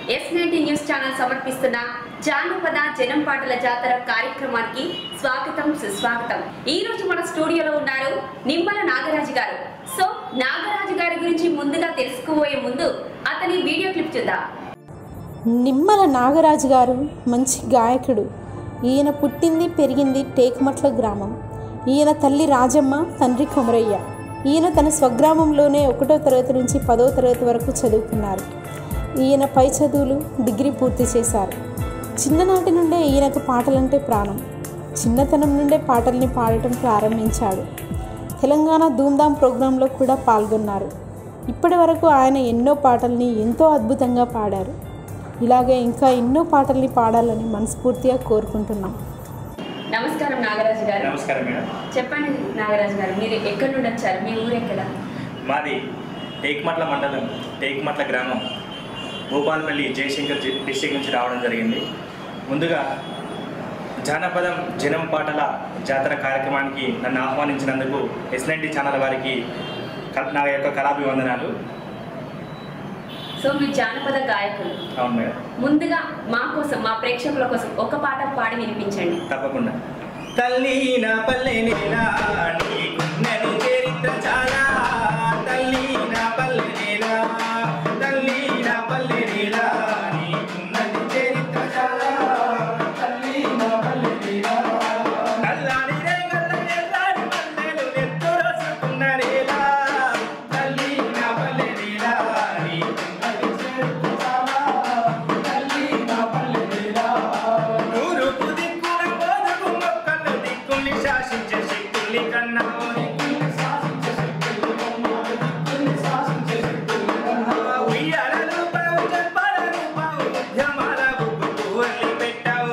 Yes ninety news channel సమర్పిస్తున్న జానపద జనం పాటల జాతర కార్యక్రమానికి స్వాగతం సుస్వాగతం ఈ రోజు మన స్టూడియోలో ఉన్నారు నిమ్మల నాగరాజు గారు సో నాగరాజు గారి గురించి ముందుగా తెలుసుకోబోయే ముందు అతని వీడియో క్లిప్ చూద్దాం నిమ్మల నాగరాజు గారు మంచి గాయకుడు ఈయన పుట్టింది పెరిగింది టేకుమట్ల గ్రామం ఈయన తల్లి రాజమ్మ తండ్రి కొమరయ్య ఈయన తన స్వగ్రామంలోనే ఒకటో తరగతి నుంచి పదో తరగతి వరకు చదువుకున్నారు ఈయన పై చదువులు డిగ్రీ పూర్తి చేశారు చిన్ననాటి నుండే ఈయనకు పాటలంటే ప్రాణం చిన్నతనం నుండే పాటల్ని పాడటం ప్రారంభించాడు తెలంగాణ ధూమ్ధామ్ ప్రోగ్రాంలో కూడా పాల్గొన్నారు ఇప్పటి వరకు ఆయన ఎన్నో పాటల్ని ఎంతో అద్భుతంగా పాడారు ఇలాగే ఇంకా ఎన్నో పాటల్ని పాడాలని మనస్ఫూర్తిగా కోరుకుంటున్నాం నమస్కారం నాగరాజు గారు నమస్కారం మేడం చెప్పండి నాగరాజు గారు మీరు ఎక్కడి నుండి వచ్చారు మీ ఊరు ఎక్కడ మాది టేక్మట్ల మండలం టేక్మట్ల గ్రామం భూపాలపల్లి జయశంకర్ జి- డిస్టిక్ నుంచి రావడం జరిగింది ముందుగా జానపదం జనం పాటల జాతర కార్యక్రమానికి నన్ను ఆహ్వానించినందుకు ఎస్ఎన్టీ ఛానల్ వారికి క- నా యొక్క కళాభివందనాలు సో మీరు జానపద గాయకులు అవును మేడం ముందుగా మా కోసం మా ప్రేక్షకుల కోసం ఒక పాట పాడి వినిపించండి తప్పకుండా తల్లి నా పల్లె నేలా నీకున్నది చరిత్ర చాలా తల్లి నా పల్లె నేలా తల్లి నా పల్లె నేలా నీకున్నది చరిత్ర చాలా తల్లి నా పల్లె నేలా నల్లాని రేగల్ల ఎర్రాని పల్లెలు నెత్తురోసుకున్న నేలా తల్లి నా పల్లె నేలా నీకున్నది చరిత్ర చాలా తల్లి నా పల్లె నేలా తూర్పు దిక్కున బోధకు మొక్కలు దిక్కుల్ని శాసించే శక్తుల్ని కన్నావు ఉయ్యాలలు పావు చెప్పాలను పావు ఉద్యమాల బుక్కు వల్లి పెట్టావు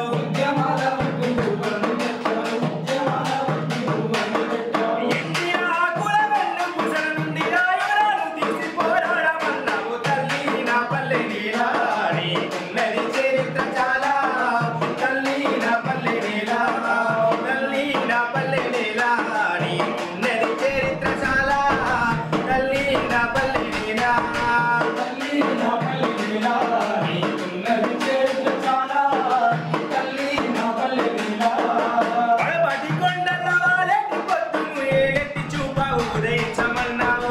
ఎన్ని ఆకుల వెన్ను పూసల నుండి రాయురాలు తీసి పోరాడమన్నావు తల్లి నా పల్లె నీలా నీకున్నది చరిత్ర చాలా తల్లి నా పల్లె నీలా తల్లి నా పల్లె నీలా నీకున్నది చరిత్ర చాలా తల్లి నా పల్లె నీలా తల్లి నా పల్లె నీలా నీకున్నది చరిత్ర చాలా తల్లి నా పల్లె నీలా పడమటి కొండల వాలెత్తి పొద్దును ఏలెత్తి చూపావు ఉదయించమన్నావు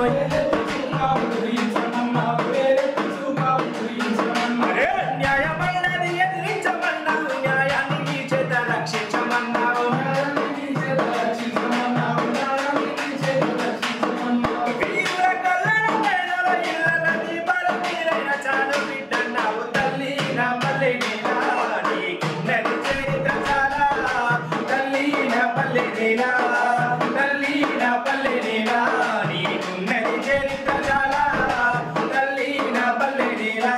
అరే, న్యాయమైనది ఎదిరించమన్నావు న్యాయాన్ని నీ చేత రక్షించమన్నావు వీరుల కళ్ళను పేదల ఇళ్ళల దీపాల తీరైన చాలు బిడ్డన్నావు తల్లి నా పల్లె నీలా నీకున్నది చరిత్ర చాలా తల్లి నా పల్లె నీలా తల్లి నా పల్లె నీలా నీకున్నది చరిత్ర చాలా తల్లి నా పల్లె నీలా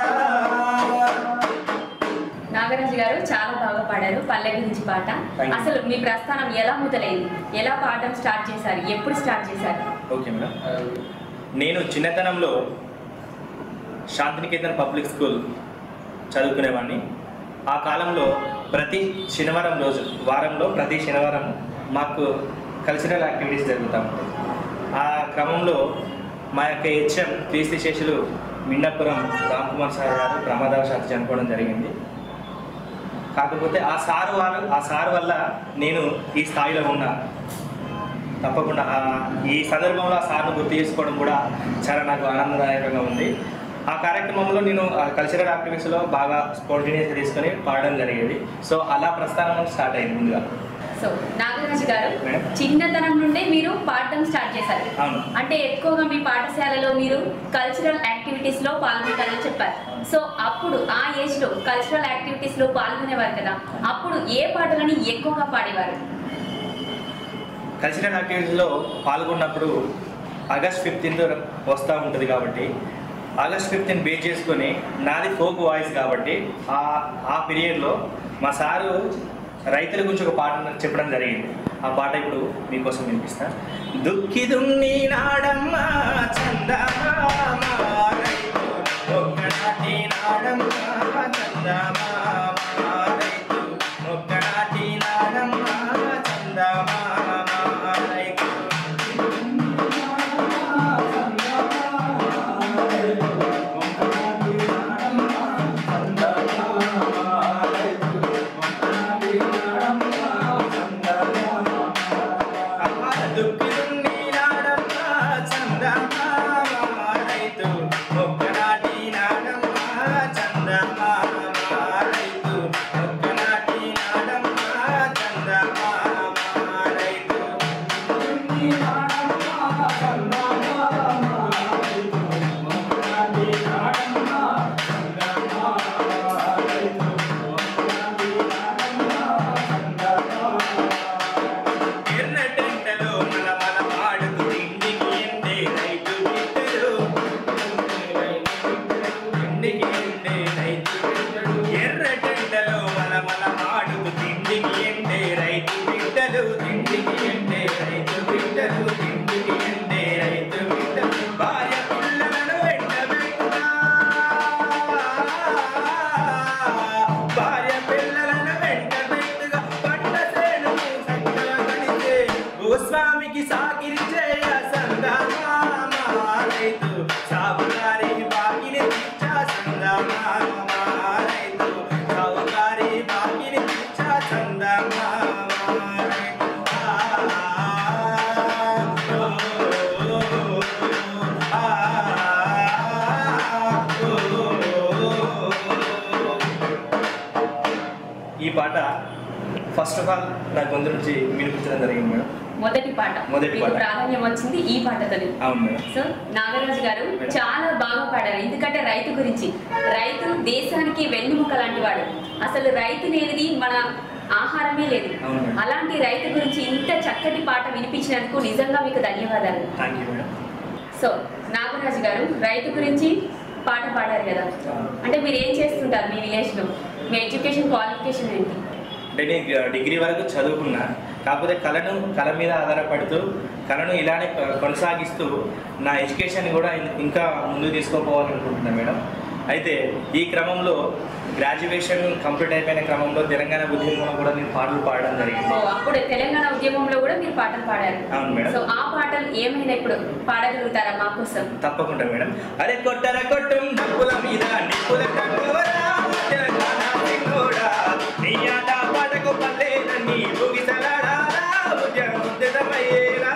నాగరాజు గారు చాలా బాగా పాడారు పల్లె గురించి పాట Thank you. అసలు మీ ప్రస్థానం ఎలా మొదలైంది ఎలా పాడడం స్టార్ట్ చేశారు ఎప్పుడు స్టార్ట్ చేశారు ఓకే మేడం నేను చిన్నతనంలో శాంతినికేతన్ పబ్లిక్ స్కూల్ చదువుకునేవాడిని ఆ కాలంలో ప్రతి శనివారం రోజు వారంలో ప్రతి శనివారం మాకు కల్చరల్ యాక్టివిటీస్ జరుగుతూ ఉంటాయి ఆ క్రమంలో మా యొక్క హెచ్ఎం క్రీస్తు శేషులు మిండాపురం రామ్ కుమార్ సార్ గారు ప్రమాదవశాత్తు చనిపోవడం జరిగింది కాకపోతే ఆ సారు వారు ఆ సార్ వల్ల నేను ఈ స్థాయిలో ఉన్నా తప్పకుండా ఆ, ఈ సందర్భంలో ఆ సార్ను గుర్తు చేసుకోవడం కూడా చాలా నాకు ఆనందదాయకంగా ఉంది ఆ కార్యక్రమంలో నేను కల్చరల్ యాక్టివిటీస్లో బాగా స్పాంటేనియస్గా తీసుకొని పాడడం జరిగేది సో అలా ప్రస్థానం స్టార్ట్ అయింది ముందుగా సో నాగరాజు గారు మేడం. చిన్నతనం నుండే మీరు పాడటం స్టార్ట్ చేశారు అవును అంటే ఎక్కువగా మీ పాఠశాలలో మీరు కల్చరల్ యాక్టివిటీస్ లో పాల్గొంటారని చెప్పారు సో అప్పుడు ఆ ఏజ్ లో కల్చరల్ యాక్టివిటీస్ లో పాల్గొనేవారు కదా అప్పుడు ఏ పాటలని ఎక్కువగా పాడేవారు కల్చరల్ యాక్టివిటీస్లో పాల్గొన్నప్పుడు ఆగస్ట్ ఫిఫ్టీన్త్ వస్తూ ఉంటుంది కాబట్టి ఆగస్ట్ ఫిఫ్టీన్ బేస్ చేసుకొని నాది ఫోక్ వాయిస్ కాబట్టి ఆ ఆ పీరియడ్లో మా సారు రైతుల గురించి ఒక పాట చెప్పడం జరిగింది ఆ పాట ఇప్పుడు మీకోసం వినిపిస్తా దుక్కి దున్ని నాడమ్మ చందమామ రైతు ఒక్కనాటి నాడమ్మ చందమామ రైతు ఒక్కనాటి నాడమ్మ చందమామ రైతు చందమామ చందమామ రైతు మొక్కనాటి నాడమ్మ చందమామ రైతు ఎర్రటెండలో మలమల పాడుతూ ఇంటికి ఎండే రైతు బిడ్డలు ఇంటికి ఎండే రైతు బిడ్డలు ఎర్రటెండలో మలమల పాడుతూ తిండికి ఎండే రైతు బిడ్డలు తిండికి ఎండే రైతు బిడ్డలు తిండికి ఎండే రైతు బిడ్డలు భార్య పిల్లలను వెంటబెట్టుగా భార్య పిల్లలను వెంటబెట్టుగా పంట సేను సంకల గడిచే భూస్వామికి సాకిరి చేయ సందమామ రైతు సాగుగారి బాకిని తీర్చా సందమామ రైతు సాగుగారి బాకిని తీర్చా సందమామ రైతు ఆ, ఓ, ఆ, ఓ. ఈ పాట ఫస్ట్ ఆఫ్ ఆల్ నా గొంతు నుంచి వినిపించడం జరిగింది మేడం మొదటి పాట మొదటి మీకు పాట. ప్రాధాన్యం వచ్చింది ఈ పాటతోనే అవును మేడం సో నాగరాజు గారు చాలా బాగా పాడారు ఎందుకంటే రైతు గురించి రైతు దేశానికి వెన్నుముక లాంటి వాడు అసలు రైతు లేనిది మన ఆహారమే లేదు అవును మేడం. అలాంటి రైతు గురించి ఇంత చక్కటి పాట వినిపించినందుకు నిజంగా మీకు ధన్యవాదాలు thank you madam so Nagaraju garu రైతు గురించి పాట పాడారు కదా అంటే మీరు ఏం చేస్తుంటారు మీ విలేజ్ లో మీ ఎడ్యుకేషన్ క్వాలిఫికేషన్ ఏంటి అంటే నేను డిగ్రీ వరకు చదువుకున్నా కాకపోతే కళను కళ మీద ఆధారపడుతూ కళను ఇలానే కొ- కొనసాగిస్తూ నా ఎడ్యుకేషన్ కూడా ఇం- ఇంకా ముందుకు తీసుకోపోవాలనుకుంటున్నాను మేడం అయితే ఈ క్రమంలో గ్రాడ్యుయేషన్ కంప్లీట్ అయిపోయిన క్రమంలో తెలంగాణ ఉద్యమంలో కూడా నేను పాటలు పాడడం జరిగింది ఓ అప్పుడు తెలంగాణ ఉద్యమంలో కూడా మీరు పాటలు పాడారు అవును మేడం. సో ఆ పాటలు ఏమైనా ఇప్పుడు పాడగలుగుతారా మా కోసం తప్పకుండా మేడం అరే కొట్టర కొట్టు డబ్బుల మీద నిప్పుల కండువరా, తెలంగాణ సింగోడా. నీ ఆట పాటకు పల్లేనని ఊగిసలాడాలా, ఉద్యమం ఉద్యమయ్యేలా.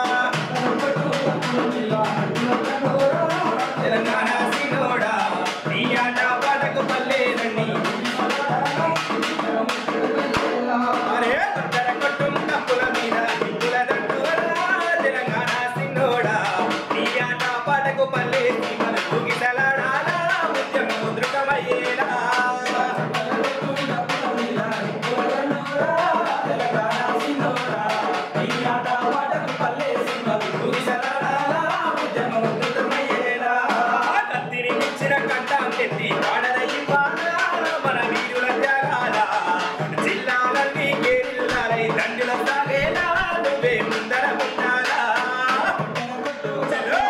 తెలంగాణ సింగోడా, నీ ఆట పాటకు పల్లేనని అరే కొట్టర కొట్టు డబ్బుల మీద నిప్పుల దండువరా, తెలంగాణ సింగోడా. నీ ఆట పాటకు పల్లేసి మన ఊగిసలాడాలా, ఉద్యమం ఉధృతమయ్యేలా. ఊగిసలాడాలా, ఉద్యమం ఉధృతమయ్యేలా. కత్తిని మించిన కంఠాన్నెత్తి పాడదయ్యివ్వాలా, మన వీరుల త్యాగాల. జిల్లాలన్నీ కేరిల్లాలై దండుల సాగేలా, నువ్వే ముందర ఉండాలా. చలో.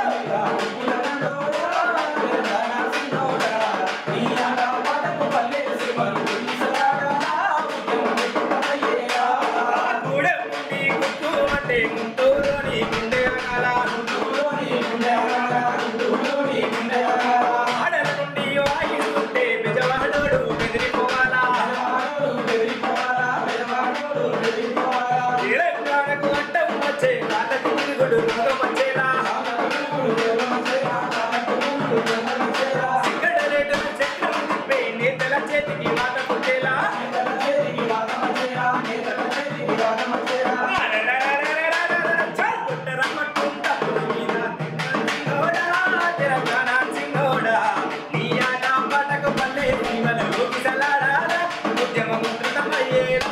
గూడెం నుండి గుంటూరు అంటే గుంటూరు నీ గుండె అనాల. ఆడల నుండి వాయిస్తుంటే బెజవాడోడు బెదిరిపోవాలా. తెలంగాణకు అడ్డం వచ్చే కాళ్ళకు తిరుగుడు రోగం వచ్చేలా. సిగరెట్ రేటుల చక్రం తిప్పే నేతల చేతికి వాత పుట్టేలా. చల్ పుట్టరా పట్టుంటా పుల మీద. సింగోడా, తెలంగాణ సింగోడా. నీ ఆట పాటకు పల్లె సీమలు ఊగిసలాడాలా, ఉద్యమం ఉధృతమయ్యేలా.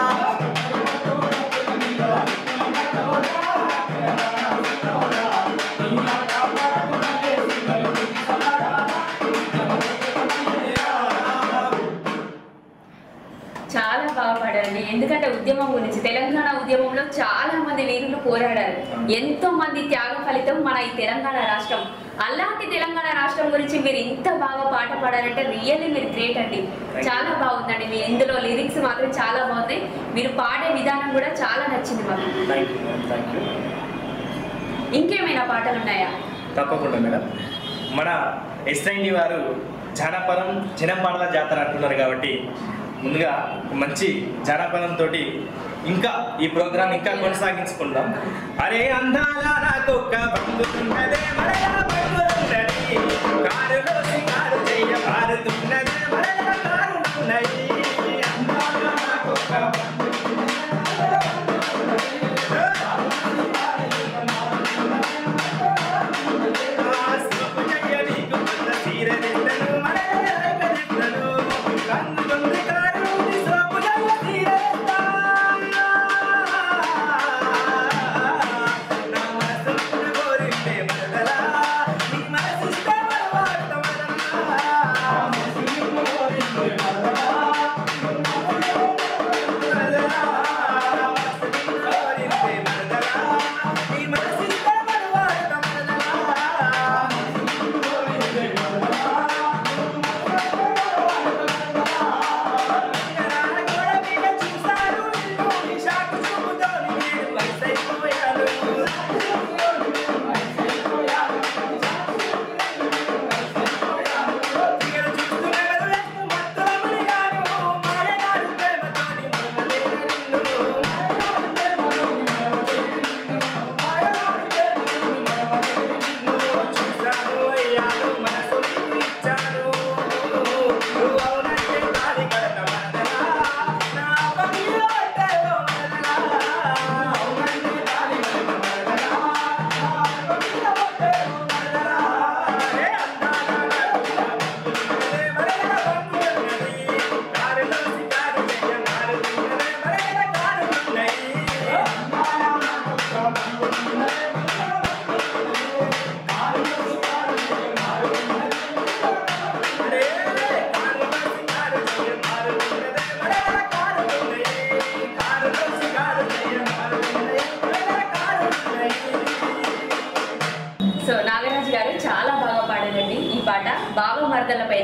చాలా బాగా పాడారండి ఎందుకంటే ఉద్యమం గురించి తెలంగాణ ఉద్యమంలో చాలా మంది వీరులు పోరాడారు ఎంతో మంది త్యాగ ఫలితం మన ఈ తెలంగాణ రాష్ట్రం అలాంటి తెలంగాణ రాష్ట్రం గురించి మీరు ఇంత బాగా పాట పాడారంటే రియల్లీ మీరు గ్రేట్ అండి చాలా బాగుందండి మీ ఇందులో లిరిక్స్ మాత్రం చాలా బాగున్నాయి మీరు పాడే విధానం కూడా చాలా నచ్చింది మాకు thank you madam thank you ఇంకేమైనా పాటలు ఉన్నాయా తప్పకుండా మేడం మన ఎస్ఐండి వారు జానపదం జనంపాడల జాతర అంటున్నారు కాబట్టి ముందుగా మంచి జానపదంతో ఇంకా ఈ ప్రోగ్రామ్ ఇంకా కొనసాగించుకుందాం అరే అందాల నాకొక్క బంధుతున్నదే మరలా బంధుతున్నది కారులో సింగారు చెయ్య పారుతున్నదే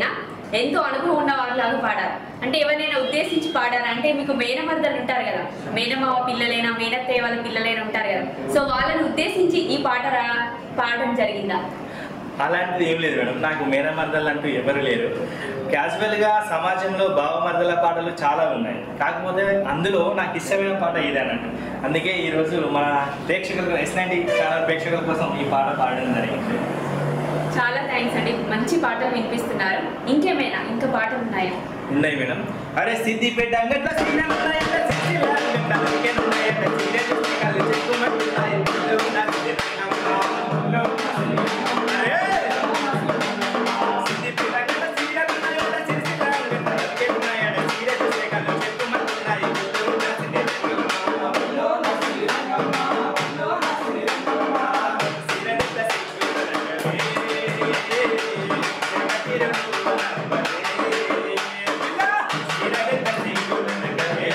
ఓకేనా ఎంతో అనుభవం ఉన్న వాళ్ళలాగా పాడారు అంటే ఎవరైనా ఉద్దేశించి పాడారా అంటే మీకు మేనమర్దలు ఉంటారు కదా మేనమావ పిల్లలైనా మేనత్తయ్య వాళ్ళ పిల్లలైనా ఉంటారు కదా సో వాళ్ళని ఉద్దేశించి ఈ పాట రా పాడడం జరిగిందా అలాంటిది ఏం లేదు మేడం నాకు మేనమర్దలు అంటూ ఎవరు లేరు క్యాజువల్గా సమాజంలో భావమర్దల పాటలు చాలా ఉన్నాయి కాకపోతే అందులో నాకు ఇష్టమైన పాట ఇదే అన్నట్టు అందుకే ఈరోజు మన ప్రేక్షకుల ఎస్ నైన్టీ ఛానల్ ప్రేక్షకుల కోసం ఈ పాట పాడడం జరిగింది చాలా థ్యాంక్స్ అండి మంచి పాటలు వినిపిస్తున్నారు ఇంకేమైనా ఇంకా పాటలు ఉన్నాయా ఉన్నాయి మేడం అరే సిద్దిపేట అంగట్ల శ్రీరామనాయక సిద్ధిలా అంగట్ల అంకెనున్నాయట చీర చూసి కళ్ళు చెక్కుమంటున్నాయి ఇల్లు ఉన్న సిద్ధిరంగంలో. అరే! సిద్దిపేట అంగట్ల శ్రీరామనాయక సిద్ధిలా అంగట్ల అంకెనున్నాయట చీర చూసి కళ్ళు చెక్కుమంటున్నాయి ఇల్లు ఉన్న సిద్ధిరంగంలో. సిరనిట్ల సిగ్గులనగలే, సిరనిట్ల సిగ్గులనగలే,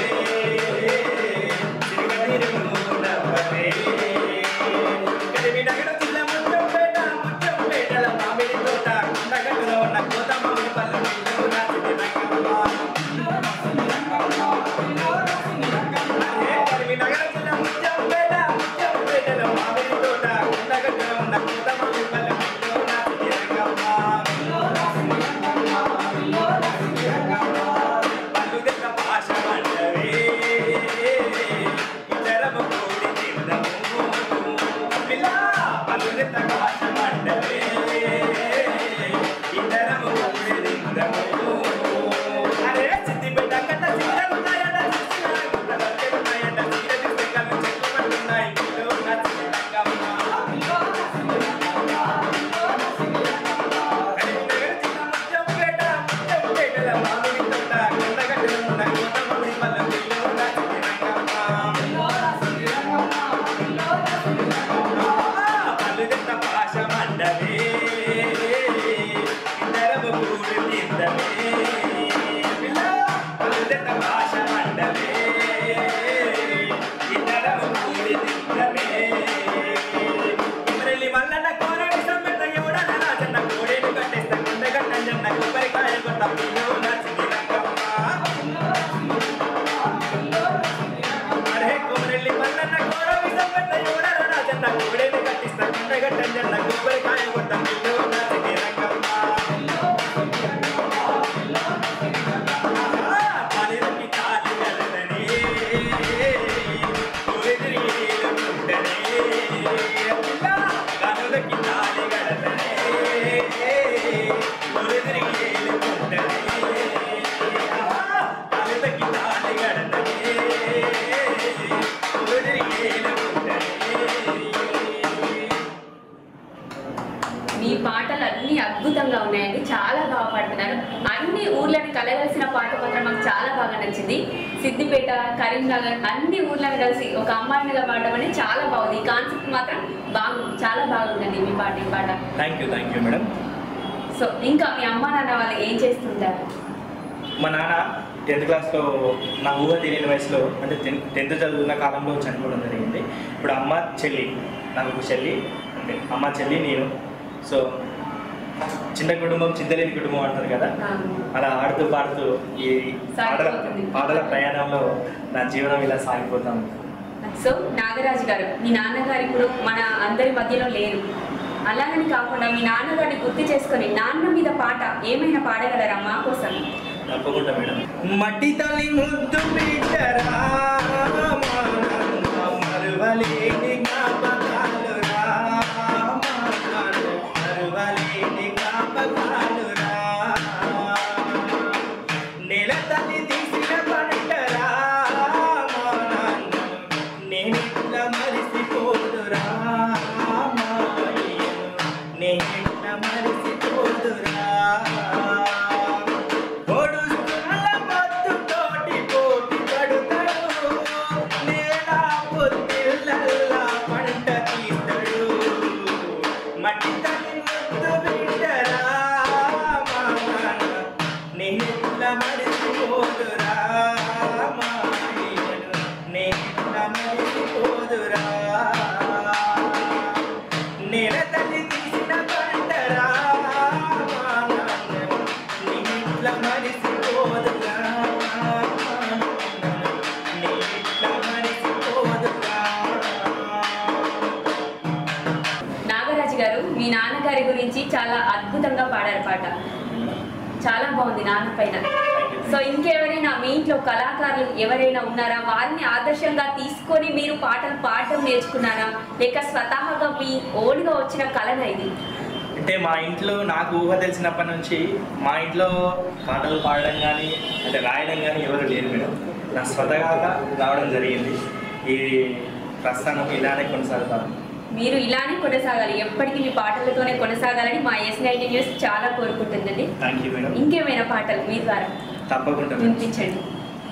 సిరగతిరునగలే. కదిమి నగర జిల్లా ముత్యంపేట, ముత్యంపేటల మామిడి తోట, కొండగట్టులో ఉన్న కోత మామిడి పళ్ళు, ఇల్లు నా సిద్ధిరంగమ్మ. అరే కరిమి నగర జిల్లా ముత్యంపేట, ముత్యంపేటలో మామిడి తోట, కొండగట్టులో ఉన్న కోత మామిడి పళ్ళు, ఇల్లు నా సిద్ధిరంగమ్మ. పలుదెక్క భాష వంటవే, ఇద్దరము కూడి తిందము. పిల్ల, పలుదెక్క భాష వంటవే, ఇద్దరము కూడి తిందము. అరే, సిద్దిపేట కట్ట సీరలున్నాయట, సిరిసిల్ల గుట్టల చెరువున్నాయట, సీర చూస్తే కళ్ళు చెక్కుమంటున్నాయి, ఇల్లు నా సిద్ధిరంగమ్మ. కరీంనగర్ జిల్లా ముత్యంపేట, ముత్యంపేటల మామిడి తోట, కొండగట్టున ఉన్న కోట మామిడి పళ్ళ పిల్లు నా సిద్ధిరంగమ్మ. పలుదెత్త భాష మండవే, ఇద్దరము కూడి తిందమే. పిల్ల, పలుదెత్త భాష మండవే, ఇద్దరము కూడి తిందమే. కుమరెల్లి మల్లన్న కోరడి సమ్మెత ఎవడన రాజన్న కోడేడు కట్టేస్తా కొండగట్ట జన్న కొబ్బరికాయ కొట్ట పిల్లు నా సిద్ధిరంగమ్మ. అరే కుమరెల్లి మల్లన్న కోరడి సమ్మెత ఎవడన రాజన్న కోడేడు కట్టిస్తా కొండగట్ట జన్న కొబ్బరికాయ కొట్ట పిల్లు నా సిద్ధిరంగమ్మ. పనిరకి తాళి కలదనే, కోరిదిరిగేలు ముందనే, పిల్ల, కనులకి తాళి కలదనే, కోరిదిరిగేలు ముందనే, కనులకి తాళి కలదనే, కోరిదిరిగేలు ముందనే. మీ పాటలు అన్ని అద్భుతంగా ఉన్నాయండి చాలా బాగా పాడుతున్నారు అన్ని ఊర్లను కలగలిసిన పాట మాత్రం మాకు చాలా బాగా నచ్చింది సిద్దిపేట కరీంనగర్ అన్ని ఊర్లను కలిసి ఒక అమ్మాయినిగా పాడడం అనేది చాలా బాగుంది ఈ కాన్సెప్ట్ మాత్రం బాగుంది చాలా బాగుందండి మీ పాట ఈ పాట thank you thank you madam so ఇంకా మీ అమ్మ నాన్న వాళ్ళు ఏం చేస్తుంటారు మా నాన్న టెన్త్ క్లాస్లో నా ఊహ తెలియని వయసులో అంటే టెన్త్ టెన్త్ చదువుతున్న కాలంలో చనిపోవడం జరిగింది ఇప్పుడు అమ్మ చెల్లి నాకు ఒక చెల్లి అంటే అమ్మ చెల్లి నేను సో చిన్న కుటుంబం చింతలేని కుటుంబం అంటారు కదా అలా ఆడుతూ పాడుతూ ఈ పాటల సాగిపోతుంది. పాటల ప్రయాణంలో నా జీవనం ఇలా సాగిపోతాం సో నాగరాజు గారు మీ నాన్నగారు ఇప్పుడు మన అందరి మధ్యలో లేరు అలాగని కాకుండా మీ నాన్నగారిని గుర్తు చేసుకొని నాన్న మీద పాట ఏమైనా పాడగలరా మా కోసం తప్పకుండా మేడం మట్టి తల్లి ముద్దు బిడ్డరా మా నాన్న మరువలేని జ్ఞాపకాలురా మా నాన్న మరువలేని జ్ఞాపకాలురా నెల తల్లి తీసిన పంటరా మా నాన్న నేనిట్లా మరిసిపోదురా మా అయ్యను నేనిట్లా మరిసిపోదురా పొడుస్తున్న మత్తుతోటి పోటీ పడుతాడు నేలా పొత్తిళ్ళల్లా పంట తీస్తాడు మట్టి తల్లి ముద్దు బిడ్డరా మా నాన్న నేనెట్లా మరిచిపోదురా మా అయ్యను నేనెట్లా మరిచిపోదురా నేల తల్లి తీసిన పంటరా మా నాన్న చాలా అద్భుతంగా పాడారు పాట చాలా బాగుంది నాన్న పైన సో ఇంకెవరైనా మీ ఇంట్లో కళాకారులు ఎవరైనా ఉన్నారా వారిని ఆదర్శంగా తీసుకొని మీరు పాటలు పాడటం నేర్చుకున్నారా లేక స్వతహాగా మీ ఓన్గా వచ్చిన కళన ఇది అంటే మా ఇంట్లో నాకు ఊహ తెలిసినప్పటి నుంచి మా ఇంట్లో పాటలు పాడడం కానీ అంటే రాయడం కానీ ఎవరు లేరు మేడం నా స్వతహాగా రావడం జరిగింది ఈ ప్రస్థానం ఇలానే కొనసాగుతాను మీరు ఇలానే కొనసాగాలి ఎప్పటికీ మీ పాటలతోనే కొనసాగాలని మా ఎస్ నైన్టీ న్యూస్ చాలా కోరుకుంటుందండి థ్యాంక్ యూ మేడం ఇంకేమైనా పాటలు మీ ద్వారా తప్పకుండా మేడం వినిపించండి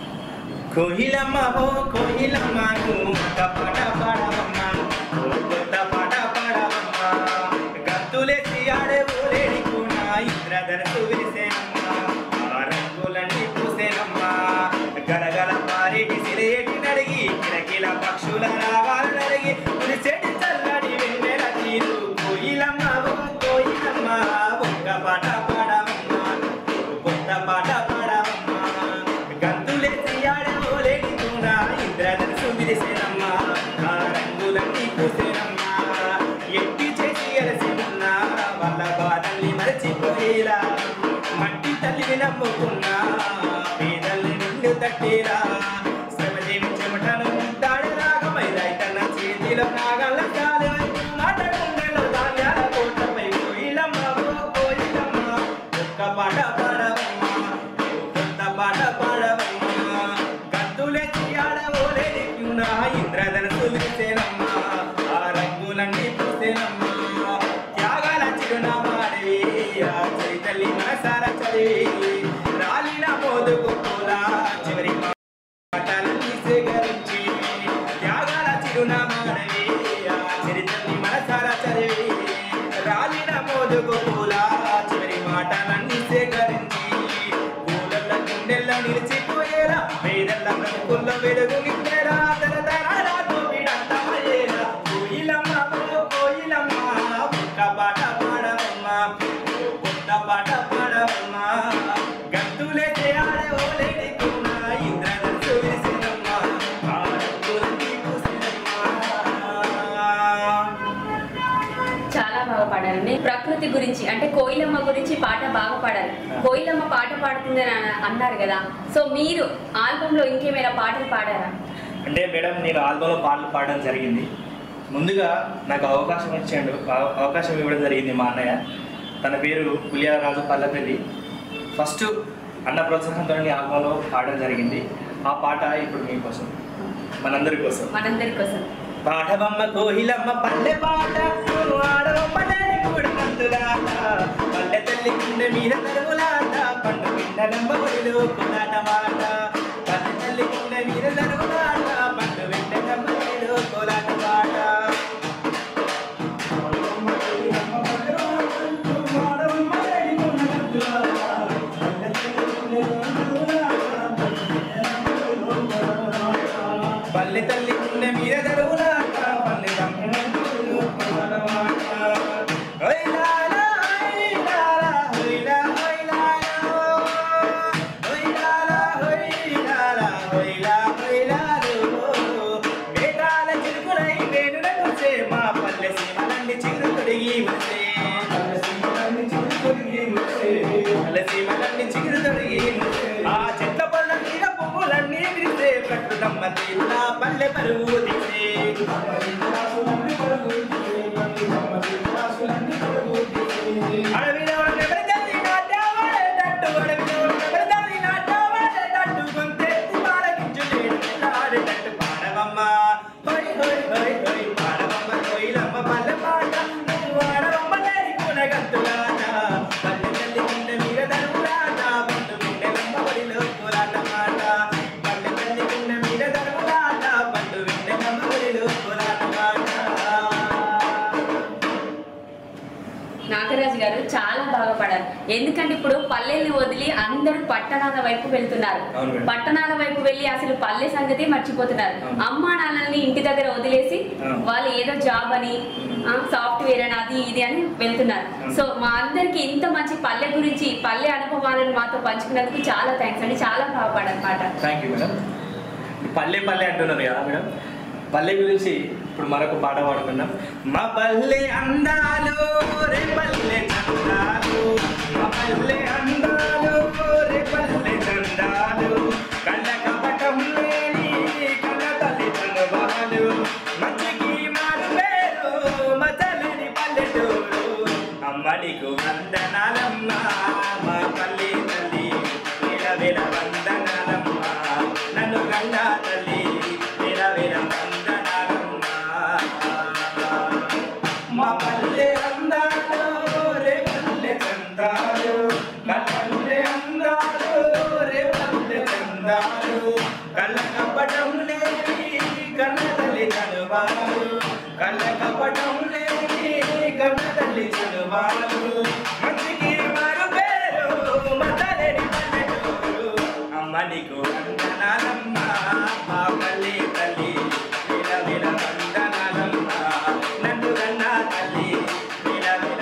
కోయిలమ్మ ఓ కోయిలమ్మ నువ్వు ఒక పాట పాడవమ్మ ఓ కొత్త పాట పాడవమ్మ గంతులేసి ఆడే ఊరేడి కూన ఇంద్రధనసు విరిసేనమ్మ ఆ రంగులన్నీ పూసేనమ్మ గలగల పారేటి సిరేటి నడిగి కిలకిల పక్షుల రావాలని అడిగి ఉరిసేటి చల్లడి వెన్నెల తీరు కోయిలమ్మ ఓ కోయిలమ్మ ఒక్క పాట పాడవమ్మ ఓ కొత్త పాట పాడవమ్మ గంతులేసి ఆడవోలేని కూడా ఇంద్రధనుసు విరిసేనమ్మా ఆ రంగులన్నీ పూసేనమ్మా ఎట్టి చేసి అలసినన్నా వాళ్ళ బాధల్ని మరచిపోయేలా మట్టి తల్లిని నమ్ముకున్నా పేదల్ని నిండు తట్టేలా శ్రమజీవి చెమటను దాడిలాగమై రైతన్న చేతిలో నాగల కాలమై మాట గుండెలో ధాన్యాల కోటపై కోయిలమ్మ ఓ కోయిలమ్మ ఒక్క పాట పాడవమ్మా కొత్త పాట పాడవమ్మా గంతులెత్తి ఆడవోలేని క్యూన ఇంద్రధనసు విరిసేనమ్మా ఆ రంగులన్నీ పూసేనమ్మా త్యాగాల చిరునామా అడవి ఆ చరితల్లి మనసార చదివి రాలిన మోదుకు పూల చివరి మాటలన్నీ సేకరించి త్యాగాల చిరునామా అడవి ఆ చరితల్ని మనసార చదివి రాలిన మోదుకు పూల చివరి మాటలన్నీ సేకరించి పూలల్ల గుండెల్ల నిలిచిపోయేలా వేదల్ల బ్రతుకుల్లో వెలుగు నిండేలా తన తరాలతో వీడంతమయ్యేలా కోయిలమ్మ ఓ కోయిలమ్మ ఒక్క పాట పాడవమ్మ ఓ కొత్త పాట పాడవమ్మ గంతులే చేయాలి ఓ లేని కూన ఇంద్రధనుసు విరిసినమ్మ ఆ రంగులన్నీ పూసినమ్మ చాలా బాగా పాడారండి ప్రకృతి గురించి అంటే కోయిలమ్మ గురించి పాట బాగా పాడారు కోయిలమ్మ పాట పాడుతుందని అన- అన్నారు కదా సో మీరు ఆల్బమ్ లో ఇంకేమైనా పాటలు పాడారా అంటే మేడం నేను ఆల్బమ్లో పాటలు పాడడం జరిగింది ముందుగా నాకు అవకాశం ఇచ్చాడు అవ- అవకాశం ఇవ్వడం జరిగింది మా అన్నయ్య తన పేరు పులియాల రాజు పల్లపల్లి ఫస్ట్ అన్న ప్రోత్సాహంతో ఆల్బమ్లో పాడడం జరిగింది ఆ పాట ఇప్పుడు మీకోసం మనందరి కోసం మనందరి కోసం పాడవమ్మ కోహిలమ్మ పల్లె పాట నువ్వు ఆడవమ్మ దాని కూడా మందులాట పల్లె తల్లి కింద మీద తరువులాట పండు పిండలమ్మ ఒడిలో కులాట మాట పల్లె తల్లి కింద మీద తరువులాట పండు పిండలమ్మ ఒడిలో కోలాట పాట పల్లె తల్లి కింద మీద తరువులాట పల్లె తమ్ముడు కోలాట మాట ఓయ్ లాలా, ఓయ్ లాలా, ఓయ్ లా, ఓయ్ లాలా. ఓయ్ లాలా, ఓయ్ లాలా, ఓయ్ లా, ఓయ్ లాలో. మేఘాల చిరుకులై వేణుల కురిసే మా పల్లె సీమలన్నీ చిగురు తొడిగి వచ్చే పల్లె సీమలన్నీ చిగురు తొడిగి ఆ చెట్ల పళ్ళ మీద పువ్వులన్నీ విరిసే ప్రకృతమ్మ తీరుల పల్లె పరువు తీసే అడవిలో నెమలి తల్లి నాట్యమాడేటట్టు, అడవిలో నెమలి తల్లి నాట్యమాడేటట్టు, గొంతెత్తి పాడగించులేడు పిల్లాడేటట్టు పాడవమ్మ. హోయ్ హోయ్ హోయ్ హోయ్ పాడవమ్మ, కోయిలమ్మ పల్లె పాట. నువ్వు ఆడవమ్మ లేని కూనగంతులాట. పల్లె తల్లి కింద మీద దరువులాట, పండు వెన్నెలమ్మ ఒడిలో కోలాట మాట. పల్లె తల్లి కింద మీద దరువులాట, పండు వెన్నెలమ్మ ఒడిలో కోలాట మాట. నాగరాజు గారు చాలా బాగా పాడారు ఎందుకంటే ఇప్పుడు పల్లెల్ని వదిలి అందరూ పట్టణాల వైపు వెళ్తున్నారు అవును మేడం. పట్టణాల వైపు వెళ్ళి అసలు పల్లె సంగతి మర్చిపోతున్నారు అవును. అమ్మా నాన్నల్ని ఇంటి దగ్గర వదిలేసి అవును. వాళ్ళు ఏదో జాబ్ అని సాఫ్ట్వేర్ అని అది ఇది అని వెళ్తున్నారు అవును. సో మా అందరికి ఇంత మంచి పల్లె గురించి పల్లె అనుభవాలను మాతో పంచుకున్నందుకు చాలా థ్యాంక్స్ అండి చాలా బాగా పాడారు పాట థ్యాంక్ యూ మేడం పల్లె పల్లె అంటున్నారు కదా మేడం పల్లె గురించి ఇప్పుడు మరొక పాట పాడుకుందాం మా పల్లె అందాలు రే పల్లె చందాలు మా పల్లె అందాలు రే పల్లె చందాలు కళ్ళ కపటం లేని కళ్ళ తల్లి చందబాలు మంచికి మారు పేరు మచలేని పల్లెటూరు అమ్మ నీకు వందనాలమ్మా మా పల్లె తల్లి వేల వేల వందనాలమ్మా నన్ను గంగా తల్లి వేల వేల వందనాలమ్మా మా పల్లె అందాలు రే పల్లె చందాలు మా పల్లె అందాలు రే పల్లె చందాలు కళ్ళ కప్పటం లేని కన్న తల్లి చనువాలు కళ్ళ కప్పటం లేని కన్న తల్లి చనువాలు మంచికి మారు పేరు మతలేని పల్లెటూరు అమ్మ నీకు వందనాలమ్మా మా పల్లె తల్లి విల విల వందనాలమ్మా నన్ను కన్నా తల్లి విల విల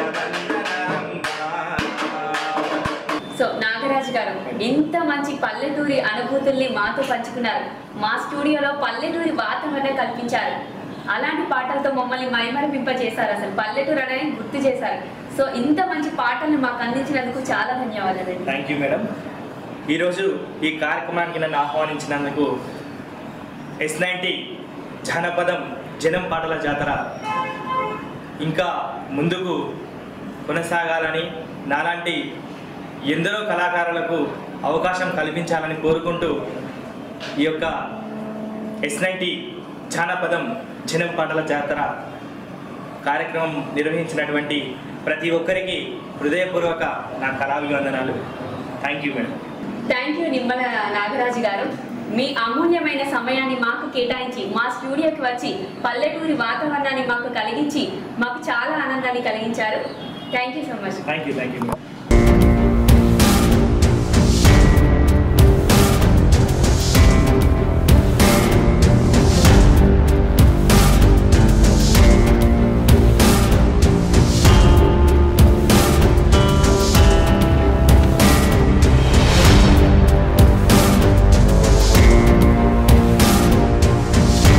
వందనాలమ్మా సో నాగరాజు గారు ఇంత మంచి పల్లెటూరి అనుభూతుల్ని మాతో పంచుకున్నారు మా స్టూడియోలో పల్లెటూరి వాతావరణం కల్పించారు అలాంటి పాటలతో మమ్మల్ని మైమరిపింప చేశారు అసలు పల్లెటూరు అనేది గుర్తు చేశారు సో ఇంత మంచి పాటల్ని మాకు అందించినందుకు చాలా ధన్యవాదాలండి థ్యాంక్ యూ మేడం ఈరోజు ఈ కార్యక్రమానికి నన్ను ఆహ్వానించినందుకు ఎస్ నైంటీ జానపదం జనం పాటల జాతర ఇంకా ముందుకు కొనసాగాలని నాలాంటి ఎందరో కళాకారులకు అవకాశం కల్పించాలని కోరుకుంటూ ఈ యొక్క ఎస్ నైంటీ జానపదం జనం పాటల జాతర కార్యక్రమం నిర్వహించినటువంటి ప్రతి ఒక్కరికి హృదయపూర్వక నా కళాభివందనాలు thank you madam thank you Nimmala Nagaraju garu మీ అమూల్యమైన సమయాన్ని మాకు కేటాయించి మా స్టూడియోకి వచ్చి పల్లెటూరి వాతావరణాన్ని మాకు కలిగించి మాకు చాలా ఆనందాన్ని కలిగించారు thank you so much thank you thank you